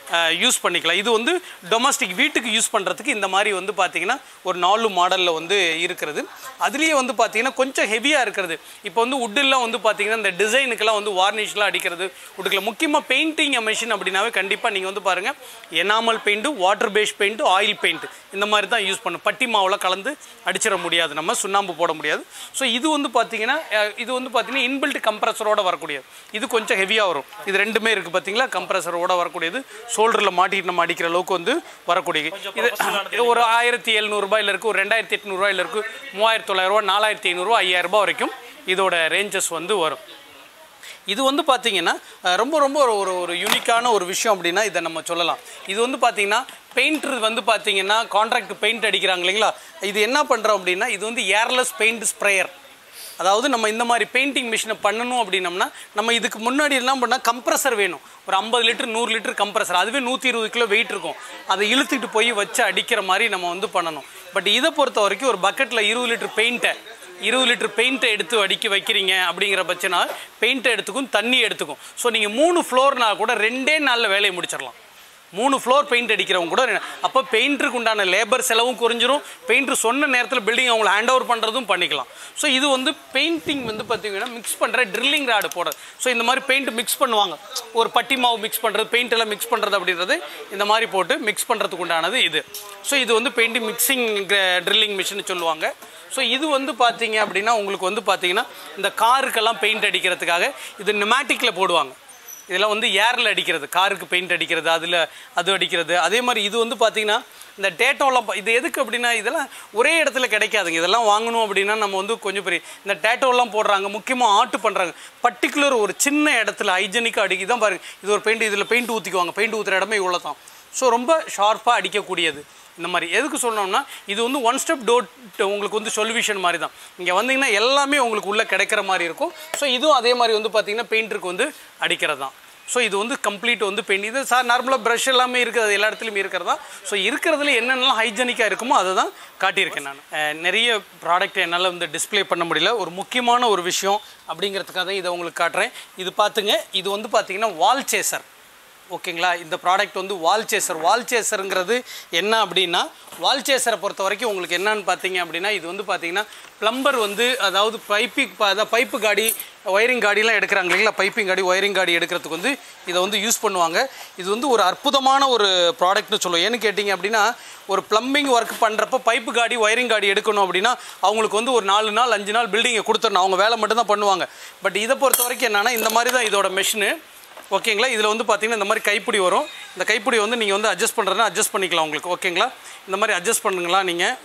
யூஸ் பண்ணிக்கலாம் இது வந்து டொமஸ்டிக் வீட்டுக்கு யூஸ் பண்ணுறதுக்கு இந்த மாதிரி வந்து பார்த்தீங்கன்னா ஒரு நாலு மாடலில் வந்து இருக்கிறது அதுலேயே வந்து பார்த்தீங்கன்னா கொஞ்சம் ஹெவியாக இருக்கிறது இப்போ வந்து உட்டெல்லாம் வந்து பார்த்தீங்கன்னா இந்த டிசைனுக்கெல்லாம் வந்து வார்னிஷ்லாம் அடிக்கிறது உட்டுக்கல முக்கியமாக பெயிண்டிங் மிஷின் அப்படின்னாவே கண்டிப்பாக நீங்கள் வந்து பாருங்கள் enamel paint water base paint oil paint இந்த மாதிரி தான் யூஸ் பண்ணும் பட்டி மாவில் கலந்து அடிச்சிட முடியாது நம்ம சுண்ணாம்பு போட முடியாது ஸோ இது வந்து பார்த்தீங்கன்னா அஹ், இது வந்து பார்த்தீங்கன்னா இன்பில்ட் கம்ப்ரஸரோட வரக்கூடியது இது கொஞ்சம் ஹெவியாக வரும் இது ரெண்டுமே இருக்குது பார்த்தீங்களா கம்ப்ரஸரோட வரக்கூடியது ஷோல்டரில் மாட்டிட்டு நம்ம அடிக்கிற அளவுக்கு வந்து வரக்கூடியது இது இது ஒரு ஆயிரத்தி எழுநூறுபாயில் இருக்குது ஒரு ரெண்டாயிரத்தி எட்நூறுபாயில் இருக்குது மூவாயிரத்தி தொள்ளாயிரரூவா நாலாயிரத்தி ஐநூறுரூவா ஐயாயிரரூபா வரைக்கும் இதோட ரேஞ்சஸ் வந்து வரும் இது வந்து பார்த்தீங்கன்னா அஹ், ரொம்ப ரொம்ப ஒரு ஒரு ஒரு யூனிக்கான ஒரு விஷயம் அப்படின்னா இதை நம்ம சொல்லலாம் இது வந்து பார்த்தீங்கன்னா பெயிண்டர் வந்து பார்த்தீங்கன்னா கான்ட்ராக்ட் பெயிண்ட் அடிக்கிறாங்க இல்லைங்களா இது என்ன பண்ணுறோம் அப்படின்னா இது வந்து ஏர்லெஸ் பெயிண்ட் ஸ்ப்ரேயர் அதாவது நம்ம இந்த மாதிரி பெயிண்டிங் மிஷினை பண்ணணும் அப்படின்னம்னா நம்ம இதுக்கு முன்னாடி என்ன பண்ணால் கம்ப்ரஸர் வேணும் ஒரு ஐம்பது லிட்டர் நூறு லிட்டர் கம்ப்ரஸர் அதுவே நூற்றி இருபது கிலோ வெயிட் இருக்கும் அதை இழுத்துட்டு போய் வச்சு அடிக்கிற மாதிரி நம்ம வந்து பண்ணணும் பட் இதை பொறுத்த வரைக்கும் ஒரு பக்கெட்டில் இருபது லிட்டர் பெயிண்ட்டை இருபது லிட்டர் பெயிண்ட்டை எடுத்து அடிக்க வைக்கிறீங்க அப்படிங்கிற பட்சனா பெயிண்ட்டை எடுத்துக்கும் தண்ணி எடுத்துக்கும் ஸோ நீங்கள் மூணு ஃப்ளோர்னா கூட ரெண்டே நாளில் வேலையை முடிச்சிடலாம் மூணு ஃப்ளோர் பெயிண்ட் அடிக்கிறவங்க கூட அப்போ பெயிண்டருக்கு உண்டான லேபர் செலவும் குறைஞ்சிரும் பெயிண்டர் சொன்ன நேரத்தில் பில்டிங் அவங்களை ஹேண்ட் ஓவர் பண்ணுறதும் பண்ணிக்கலாம் ஸோ இது வந்து பெயிண்டிங் வந்து பார்த்தீங்கன்னா மிக்ஸ் பண்ணுற ட்ரில்லிங் ராடு போடுறது ஸோ இந்த மாதிரி பெயிண்ட் மிக்ஸ் பண்ணுவாங்க ஒரு பட்டி மாவு மிக்ஸ் பண்ணுறது பெயிண்ட் எல்லாம் மிக்ஸ் பண்ணுறது அப்படின்றது இந்த மாதிரி போட்டு மிக்ஸ் பண்ணுறதுக்கு உண்டானது இது ஸோ இது வந்து பெயிண்டிங் மிக்சிங் ட்ரில்லிங் மிஷின் சொல்லுவாங்க ஸோ இது வந்து பார்த்தீங்க அப்படின்னா உங்களுக்கு வந்து பார்த்தீங்கன்னா இந்த காருக்கெல்லாம் பெயிண்ட் அடிக்கிறதுக்காக இது நிமேட்டிக்கில் போடுவாங்க இதெல்லாம் வந்து ஏரில் அடிக்கிறது காருக்கு பெயிண்ட் அடிக்கிறது அதில் அது அடிக்கிறது அதே மாதிரி இது வந்து பார்த்தீங்கன்னா இந்த டேட்டோலாம் ப- இது எதுக்கு அப்படின்னா இதெல்லாம் ஒரே இடத்துல கிடைக்காதுங்க இதெல்லாம் வாங்கணும் அப்படின்னா நம்ம வந்து கொஞ்சம் பெரிய இந்த டேட்டோலாம் போடுறாங்க முக்கியமாக ஆட்டு பண்ணுறாங்க பர்டிகுலர் ஒரு சின்ன இடத்துல ஹைஜெனிக்காக அடிக்கி தான் பாருங்க இது ஒரு பெயிண்ட் இதில் பெயிண்ட் ஊற்றிக்குவாங்க பெயிண்ட் ஊற்றுற இடமே இவ்வளோ தான் ஸோ ரொம்ப ஷார்ப்பாக அடிக்கக்கூடியது இந்த மாதிரி எதுக்கு சொன்னோம்னா இது வந்து ஒன் ஸ்டெப் டோர் உங்களுக்கு வந்து சொல்யூஷன் மாதிரி தான் இங்கே வந்தீங்கன்னா எல்லாமே உங்களுக்கு உள்ளே கிடைக்கிற மாதிரி இருக்கும் ஸோ இதுவும் அதே மாதிரி வந்து பார்த்தீங்கன்னா பெயிண்டருக்கு வந்து அடிக்கிறது தான் ஸோ இது வந்து கம்ப்ளீட் வந்து பெயிண்ட் இது சார் நார்மலாக ப்ரஷ் எல்லாமே இருக்குது அது எல்லா இடத்துலையும் இருக்கிறதா ஸோ இருக்கிறதுல என்னென்னலாம் ஹைஜெனிக்காக இருக்குமோ அதை தான் காட்டியிருக்கேன் நான் அஹ் நிறைய ப்ராடக்ட் என்னால் வந்து டிஸ்ப்ளே பண்ண முடியல ஒரு முக்கியமான ஒரு விஷயம் அப்படிங்கிறதுக்காக தான் இதை உங்களுக்கு காட்டுறேன் இது பார்த்துங்க இது வந்து பார்த்தீங்கன்னா வால் சேசர் ஓகேங்களா இந்த ப்ராடக்ட் வந்து வால் சேசர் வால் சேசருங்கிறது என்ன அப்படின்னா வால் சேசரை பொறுத்த வரைக்கும் உங்களுக்கு என்னன்னு பார்த்தீங்க அப்படின்னா இது வந்து பார்த்தீங்கன்னா ப்ளம்பர் வந்து அதாவது பைப்பி அதாவது பைப்பு காடி ஒயரிங் காடிலாம் எடுக்கிறாங்க இல்லைங்களா பைப்பிங் காடி ஒயரிங் காடி எடுக்கிறதுக்கு வந்து இதை வந்து யூஸ் பண்ணுவாங்க இது வந்து ஒரு அற்புதமான ஒரு ப்ராடக்ட்னு சொல்லுவோம் ஏன்னு கேட்டிங்க அப்படின்னா ஒரு ப்ளம்பிங் ஒர்க் பண்ணுறப்ப பைப்பு காடி ஒயரிங் காடி எடுக்கணும் அப்படின்னா அவங்களுக்கு வந்து ஒரு நாலு நாள் அஞ்சு நாள் பில்டிங்கை கொடுத்துடணும் அவங்க வேலை மட்டும் தான் பண்ணுவாங்க பட் இதை பொறுத்த வரைக்கும் என்னன்னா இந்த மாதிரி தான் இதோட மெஷினு ஓகேங்களா இதில் வந்து பார்த்தீங்கன்னா இந்த மாதிரி கைப்பிடி வரும் இந்த கைப்பிடி வந்து நீங்கள் வந்து அட்ஜஸ்ட் பண்ணுறதுனா அட்ஜஸ்ட் பண்ணிக்கலாம் உங்களுக்கு ஓகேங்களா இந்த மாதிரி அட்ஜஸ்ட் பண்ணுங்களா நீங்கள்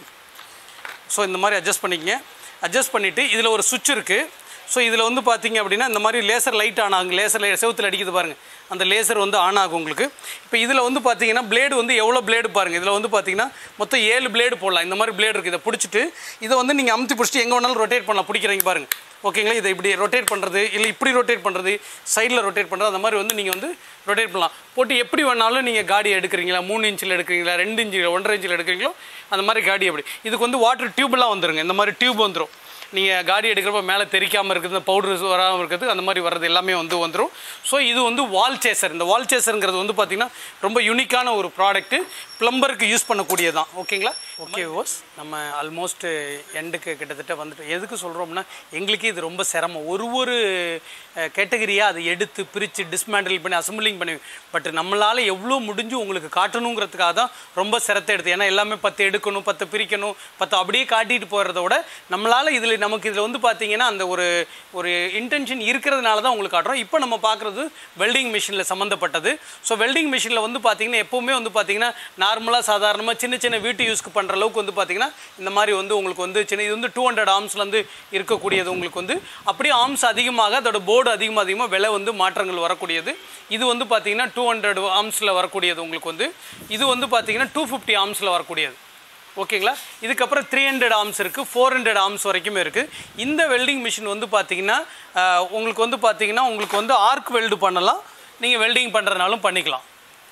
ஸோ இந்த மாதிரி அட்ஜஸ்ட் பண்ணிக்கங்க அட்ஜஸ்ட் பண்ணிவிட்டு இதில் ஒரு சுவிட்ச் இருக்குது ஸோ இதில் வந்து பார்த்தீங்க அப்படின்னா இந்த மாதிரி லேசர் லைட் ஆன் ஆகும் லேசர் செவுத்தில் அடிக்குது பாருங்கள் அந்த லேசர் வந்து ஆன் ஆகும் உங்களுக்கு இப்போ இதில் வந்து பார்த்தீங்கன்னா பிளேடு வந்து எவ்வளோ பிளேடு பாருங்கள் இதில் வந்து பார்த்தீங்கன்னா மொத்தம் ஏழு பிளேடு போடலாம் இந்த மாதிரி பிளேடு இருக்குது இதை பிடிச்சிட்டு இதை வந்து நீங்கள் அமுத்தி பிடிச்சிட்டு எங்கே வேணாலும் ரொட்டேட் பண்ணலாம் பிடிக்கிறீங்க பாருங்கள் ஓகேங்களா இதை இப்படி ரொட்டேட் பண்ணுறது இல்லை இப்படி ரொட்டேட் பண்ணுறது சைடில் ரொட்டேட் பண்ணுறது அந்த மாதிரி வந்து நீங்கள் வந்து ரொட்டேட் பண்ணலாம் போட்டு எப்படி வேணாலும் நீங்கள் காடி எடுக்கிறீங்களா மூணு இன்ச்சில் எடுக்கிறீங்களா ரெண்டு இன்ச்சில் ஒன்றரை இன்ச்சில் எடுக்கிறீங்களோ அந்த மாதிரி காடி அப்படி இதுக்கு வந்து வாட்டர் டியூப்லாம் வந்துருங்க இந்த மாதிரி டியூப் வந்துடும் நீங்கள் காடி எடுக்கிறப்ப மேலே தெரிக்காமல் இருக்குது பவுடர் வராமல் இருக்கிறது அந்த மாதிரி வர்றது எல்லாமே வந்து வந்துடும் ஸோ இது வந்து வால் சேசர் இந்த வால் சேசருங்கிறது வந்து பார்த்திங்கன்னா ரொம்ப யூனிக்கான ஒரு ப்ராடக்ட்டு ப்ளம்பருக்கு யூஸ் பண்ணக்கூடியதான் ஓகேங்களா ஓகே ஓஸ் நம்ம ஆல்மோஸ்ட் எண்டுக்கு கிட்டத்தட்ட வந்துட்டு எதுக்கு சொல்கிறோம்னா எங்களுக்கே இது ரொம்ப சிரமம் ஒரு ஒரு கேட்டகரியாக அதை எடுத்து பிரித்து டிஸ்மேண்டில் பண்ணி அசம்பிளிங் பண்ணி பட் நம்மளால் எவ்வளோ முடிஞ்சு உங்களுக்கு காட்டணுங்கிறதுக்காக தான் ரொம்ப சிரத்தை எடுத்து ஏன்னா எல்லாமே பத்து எடுக்கணும் பத்து பிரிக்கணும் பத்து அப்படியே காட்டிட்டு போகிறத விட நம்மளால் இதில் நமக்கு இதில் வந்து பார்த்தீங்கன்னா அந்த ஒரு ஒரு இன்டென்ஷன் இருக்கிறதுனால தான் உங்களுக்கு காட்டுறோம் இப்போ நம்ம பார்க்குறது வெல்டிங் மிஷினில் சம்மந்தப்பட்டது ஸோ வெல்டிங் மிஷினில் வந்து பார்த்தீங்கன்னா எப்போவுமே வந்து பார்த்தீங்கன்னா நார்மலாக சாதாரணமாக சின்ன சின்ன வீட்டு யூஸ்க்கு பண்ணுற அளவுக்கு வந்து பார்த்தீங்கன்னா இந்த மாதிரி வந்து உங்களுக்கு வந்து சின்ன இது வந்து டூ ஹண்ட்ரட் ஆர்ம்ஸ்லேருந்து இருக்கக்கூடியது உங்களுக்கு வந்து அப்படியே ஆர்ம்ஸ் அதிகமாக அதோட போர்டு அதிகமாக அதிகமாக விலை வந்து மாற்றங்கள் வரக்கூடியது இது வந்து பார்த்தீங்கன்னா டூ ஹண்ட்ரட் ஆர்ம்ஸில் வரக்கூடியது உங்களுக்கு வந்து இது வந்து பார்த்தீங்கன்னா டூ ஃபிஃப்டி ஆர்ம்ஸில் வரக்கூடியது ஓகேங்களா இதுக்கப்புறம் த்ரீ ஹண்ட்ரட் ஆர்ம்ஸ் இருக்குது ஃபோர் ஹண்ட்ரட் ஆர்ம்ஸ் வரைக்குமே இருக்குது இந்த வெல்டிங் மிஷின் வந்து பார்த்தீங்கன்னா ஆஹ், உங்களுக்கு வந்து பார்த்தீங்கன்னா உங்களுக்கு வந்து ஆர்க் வெல்டு பண்ணலாம் நீங்கள் வெல்டிங் பண்ணுறதுனாலும் பண்ணிக்கலாம்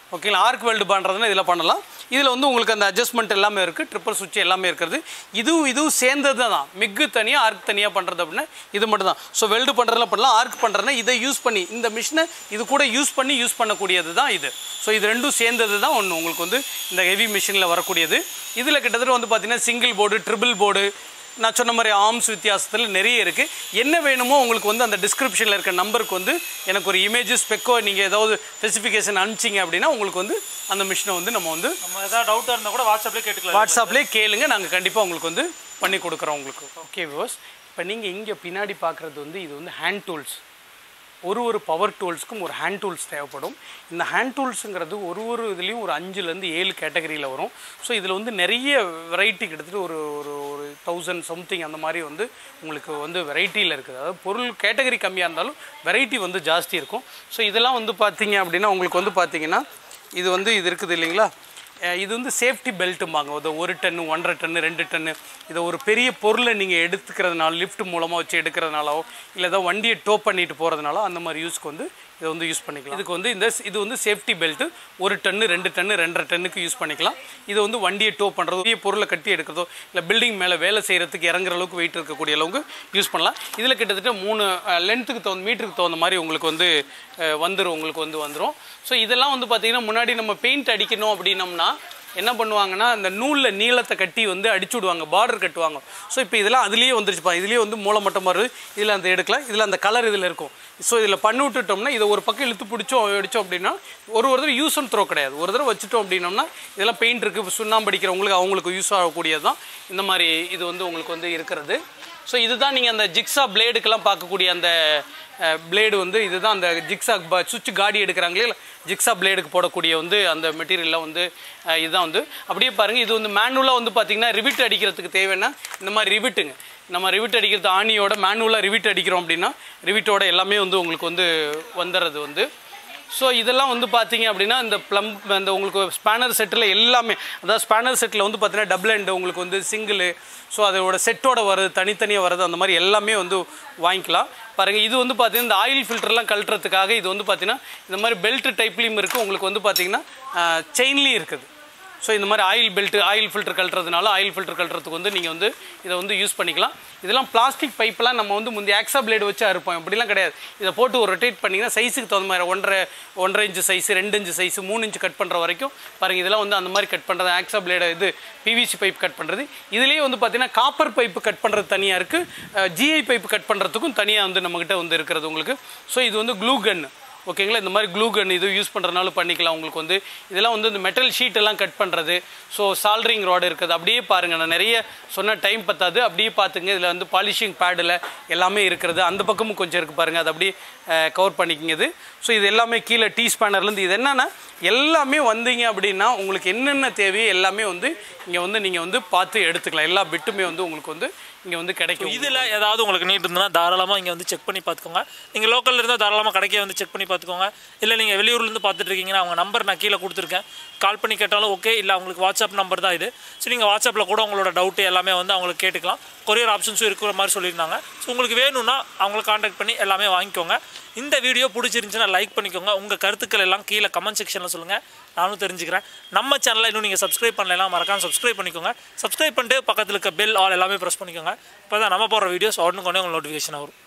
ஓகேங்களா ஆர்க் வெல்டு பண்ணுறதுன்னா இதில் பண்ணலாம் இதில் வந்து உங்களுக்கு அந்த அட்ஜஸ்ட்மெண்ட் எல்லாமே இருக்குது ட்ரிப்பர் சுவிட்ச் எல்லாமே இருக்கிறது இதுவும் இதுவும் சேர்ந்தது தான் மிக்கு தனியாக ஆர்க் தனியாக பண்ணுறது அப்படின்னா இது மட்டும் தான் ஸோ வெல்டு பண்ணுறதுல பண்ணலாம் ஆர்க் பண்ணுறதுனா இதை யூஸ் பண்ணி இந்த மிஷினை இது கூட யூஸ் பண்ணி யூஸ் பண்ணக்கூடியது தான் இது ஸோ இது ரெண்டும் சேர்ந்தது தான் ஒன்று உங்களுக்கு வந்து இந்த ஹெவி மிஷினில் வரக்கூடியது இதில் கிட்டத்தட்ட வந்து பார்த்தீங்கன்னா சிங்கிள் போர்டு ட்ரிபிள் போர்டு நான் சொன்ன மாதிரி ஆர்ம்ஸ் வித்தியாசத்தில் நிறைய இருக்குது என்ன வேணுமோ உங்களுக்கு வந்து அந்த டிஸ்கிரிப்ஷனில் இருக்க நம்பருக்கு வந்து எனக்கு ஒரு இமேஜ் ஸ்பெக்கோ நீங்கள் ஏதாவது ஸ்பெசிஃபிகேஷன் அனுப்பிச்சிங்க அப்படின்னா உங்களுக்கு வந்து அந்த மிஷினை வந்து நம்ம வந்து நம்ம ஏதாவது டவுட்டாக இருந்தால் கூட வாட்ஸ்அப்லேயே கேட்டுக்கலாம் வாட்ஸ்அப்லேயே கேளுங்க நாங்கள் கண்டிப்பாக உங்களுக்கு வந்து பண்ணி கொடுக்குறோம் உங்களுக்கு ஓகே விவர்ஸ் இப்போ நீங்கள் இங்கே பின்னாடி பார்க்குறது வந்து இது வந்து ஹேண்ட் டூல்ஸ் ஒரு ஒரு பவர் டூல்ஸ்க்கும் ஒரு ஹேண்ட் டூல்ஸ் தேவைப்படும் இந்த ஹேண்ட் டூல்ஸுங்கிறது ஒரு ஒரு இதுலேயும் ஒரு அஞ்சுலேருந்து ஏழு கேட்டகரியில் வரும் ஸோ இதில் வந்து நிறைய வெரைட்டி கிட்டத்தட்ட ஒரு ஒரு ஒரு தௌசண்ட் சம்திங் அந்த மாதிரி வந்து உங்களுக்கு வந்து வெரைட்டியில் இருக்குது அதாவது பொருள் கேட்டகரி கம்மியாக இருந்தாலும் வெரைட்டி வந்து ஜாஸ்தி இருக்கும் ஸோ இதெல்லாம் வந்து பார்த்தீங்க அப்படின்னா உங்களுக்கு வந்து பார்த்தீங்கன்னா இது வந்து இது இருக்குது இல்லைங்களா அஹ் இது வந்து சேஃப்டி பெல்ட்டும்பாங்க அது ஒரு டன்னு ஒன்றரை டன்னு ரெண்டு டன்னு இதை ஒரு பெரிய பொருளை நீங்கள் எடுத்துக்கிறதுனால லிஃப்ட் மூலமாக வச்சு எடுக்கிறதுனாலோ இல்லை ஏதோ வண்டியை டோ பண்ணிட்டு போகிறதுனாலோ அந்த மாதிரி யூஸ்க்கு வந்து இதை வந்து யூஸ் பண்ணிக்கலாம் இதுக்கு வந்து இந்த இது வந்து சேஃப்டி பெல்ட்டு ஒரு டன்னு ரெண்டு டன்னு ரெண்டரை டன்னுக்கு யூஸ் பண்ணிக்கலாம் இது வந்து வண்டியை டோ பண்ணுறதோ பெரிய பொருளை கட்டி எடுக்கிறதோ இல்லை பில்டிங் மேலே வேலை செய்கிறதுக்கு இறங்குற அளவுக்கு வெயிட் இருக்கக்கூடிய அளவுக்கு யூஸ் பண்ணலாம் இதில் கிட்டத்தட்ட மூணு லென்த்துக்கு தகுந்த மீட்டருக்கு தகுந்த மாதிரி உங்களுக்கு வந்து வந்துடும் உங்களுக்கு வந்து வந்துடும் ஸோ இதெல்லாம் வந்து பார்த்திங்கன்னா முன்னாடி நம்ம பெயிண்ட் அடிக்கணும் அப்படின்னம்னா என்ன பண்ணுவாங்கன்னா அந்த நூலில் நீளத்தை கட்டி வந்து அடிச்சு விடுவாங்க பார்டர் கட்டுவாங்க ஸோ இப்போ இதெல்லாம் அதுலேயே வந்துருச்சுப்பா இதுலேயே வந்து மூலமட்டம் வருது இதில் அந்த எடுக்கலாம் இதில் அந்த கலர் இதில் இருக்கும் ஸோ இதில் பண்ணி விட்டுட்டோம்னா இதை ஒரு பக்கம் இழுத்து பிடிச்சோம் அடித்தோம் அப்படின்னா ஒரு ஒரு தடவை யூஸ் அண்ட் த்ரோ கிடையாது ஒரு தடவை வச்சுட்டோம் அப்படின்னோம்னா இதெல்லாம் பெயிண்ட் இருக்குது சுண்ணாம்பு அடிக்கிறவங்களுக்கு அவங்களுக்கு யூஸ் ஆகக்கூடியது தான் இந்த மாதிரி இது வந்து உங்களுக்கு வந்து இருக்கிறது ஸோ இதுதான் நீங்கள் அந்த ஜிக்ஸா பிளேடுக்கெல்லாம் பார்க்கக்கூடிய அந்த பிளேடு வந்து இதுதான் அந்த ஜிக்ஸா சுவிட்ச் காடி எடுக்கிறாங்களே ஜிக்ஸா பிளேடுக்கு போடக்கூடிய வந்து அந்த மெட்டீரியல்லாம் வந்து அஹ், இதுதான் வந்து அப்படியே பாருங்கள் இது வந்து மேனுவலாக வந்து பார்த்தீங்கன்னா ரிவிட் அடிக்கிறதுக்கு தேவைன்னா இந்த மாதிரி ரிவிட்டுங்க நம்ம ரிவிட் அடிக்கிறது ஆணியோட மேனுவலாக ரிவிட் அடிக்கிறோம் அப்படின்னா ரிவிட்டோட எல்லாமே வந்து உங்களுக்கு வந்து வந்துடுறது வந்து ஸோ இதெல்லாம் வந்து பார்த்தீங்க அப்படின்னா இந்த ப்ளம் அந்த உங்களுக்கு ஸ்பேனர் செட்டில் எல்லாமே அதாவது ஸ்பேனர் செட்டில் வந்து பார்த்தீங்கன்னா டபுள் எண்டு உங்களுக்கு வந்து சிங்கிள் ஸோ அதோட செட்டோட வருது தனித்தனியாக வருது அந்த மாதிரி எல்லாமே வந்து வாங்கிக்கலாம் பாருங்கள் இது வந்து பார்த்தீங்கன்னா இந்த ஆயில் ஃபில்டர்லாம் கழட்டுறதுக்காக இது வந்து பார்த்தீங்கன்னா இந்த மாதிரி பெல்ட் டைப்லேயும் இருக்குது உங்களுக்கு வந்து பார்த்தீங்கன்னா செயின்லேயும் இருக்குது ஸோ இந்த மாதிரி ஆயில் பெல்ட் ஆயில் ஃபில்டர் கழட்டுறதுனால ஆயில் ஃபில்டர் கழட்டுறதுக்கு வந்து நீங்கள் வந்து இதை வந்து யூஸ் பண்ணிக்கலாம் இதெல்லாம் பிளாஸ்டிக் பைப்லாம் நம்ம வந்து முந்தைய ஆக்ஸா பிளேடு வச்சு அறுப்போம் அப்படிலாம் கிடையாது இதை போட்டு ஒரு ரொட்டேட் பண்ணிங்கன்னா சைஸுக்கு தகுந்த மாதிரி ஒன்றரை ஒன்றரை இன்ச்சு சைஸ் ரெண்டு இன்ச்சு சைஸ் மூணு இன்ச்சு கட் பண்ணுற வரைக்கும் பாருங்கள் இதெல்லாம் வந்து அந்த மாதிரி கட் பண்ணுறது ஆக்ஸா பிளேடு இது பிவிசி பைப் கட் பண்ணுறது இதுலேயே வந்து பார்த்தீங்கன்னா காப்பர் பைப்பு கட் பண்ணுறது தனியாக இருக்குது ஜிஐ பைப்பு கட் பண்ணுறதுக்கும் தனியாக வந்து நம்மக்கிட்ட வந்து இருக்கிறது உங்களுக்கு ஸோ இது வந்து க்ளூ கன்னு ஓகேங்களா இந்த மாதிரி க்ளூ கன் இது யூஸ் பண்ணுறதுனால பண்ணிக்கலாம் உங்களுக்கு வந்து இதெல்லாம் வந்து இந்த மெட்டல் ஷீட் எல்லாம் கட் பண்ணுறது ஸோ சால்ட்ரிங் ராடு இருக்குது அப்படியே பாருங்கள் நான் நிறைய சொன்ன டைம் பத்தாது அப்படியே பார்த்துங்க இதில் வந்து பாலிஷிங் பேடில் எல்லாமே இருக்கிறது அந்த பக்கமும் கொஞ்சம் இருக்குது பாருங்கள் அது அப்படியே கவர் பண்ணிக்கிங்க இது ஸோ இது எல்லாமே கீழே டீ ஸ்பேனர்லேருந்து இது என்னென்னா எல்லாமே வந்தீங்க அப்படின்னா உங்களுக்கு என்னென்ன தேவையோ எல்லாமே வந்து இங்கே வந்து நீங்கள் வந்து பார்த்து எடுத்துக்கலாம் எல்லா பிட்டுமே வந்து உங்களுக்கு வந்து இங்கே வந்து கிடைக்கும் இதில் ஏதாவது உங்களுக்கு நீட் இருந்ததுன்னா தாராளமாக இங்கே வந்து செக் பண்ணி பார்த்துக்கோங்க நீங்கள் லோக்கலில் இருந்தால் தாராளமாக கடைக்கே வந்து செக் பண்ணி பார்த்துக்கோங்க இல்லை நீங்கள் வெளியூர்லேருந்து பார்த்துட்டு இருக்கீங்கன்னா அவங்க நம்பர் நான் கீழே கொடுத்துருக்கேன் கால் பண்ணி கேட்டாலும் ஓகே இல்லை அவங்களுக்கு வாட்ஸ்அப் நம்பர் தான் இது ஸோ நீங்கள் வாட்ஸ்அப்பில் கூட உங்களோட டவுட்டு எல்லாமே வந்து அவங்களுக்கு கேட்டுக்கலாம் கொரியர் ஆப்ஷன்ஸும் இருக்கிற மாதிரி சொல்லியிருந்தாங்க ஸோ உங்களுக்கு வேணும்னா அவங்கள காண்டாக்ட் பண்ணி எல்லாமே வாங்கிக்கோங்க இந்த வீடியோ பிடிச்சிருந்துச்சுன்னா லைக் பண்ணிக்கோங்க உங்கள் கருத்துக்கள் எல்லாம் கீழே கமெண்ட் செக்ஷனில் சொல்லுங்கள் நானும் தெரிஞ்சுக்கிறேன் நம்ம சேனலை இன்னும் நீங்கள் சப்ஸ்கிரைப் பண்ணலாம் மறக்காம சப்ஸ்கிரைப் பண்ணிக்கோங்க சப்ஸ்கிரைப் பண்ணிட்டு பக்கத்தில் இருக்க பெல் ஆல் எல்லாமே ப்ரெஸ் பண்ணிக்கோங்க இப்போ தான் நம்ம போடுற வீடியோஸ் உடனுக்கு உடனே உங்களுக்கு நோட்டிஃபிகேஷன் வரும்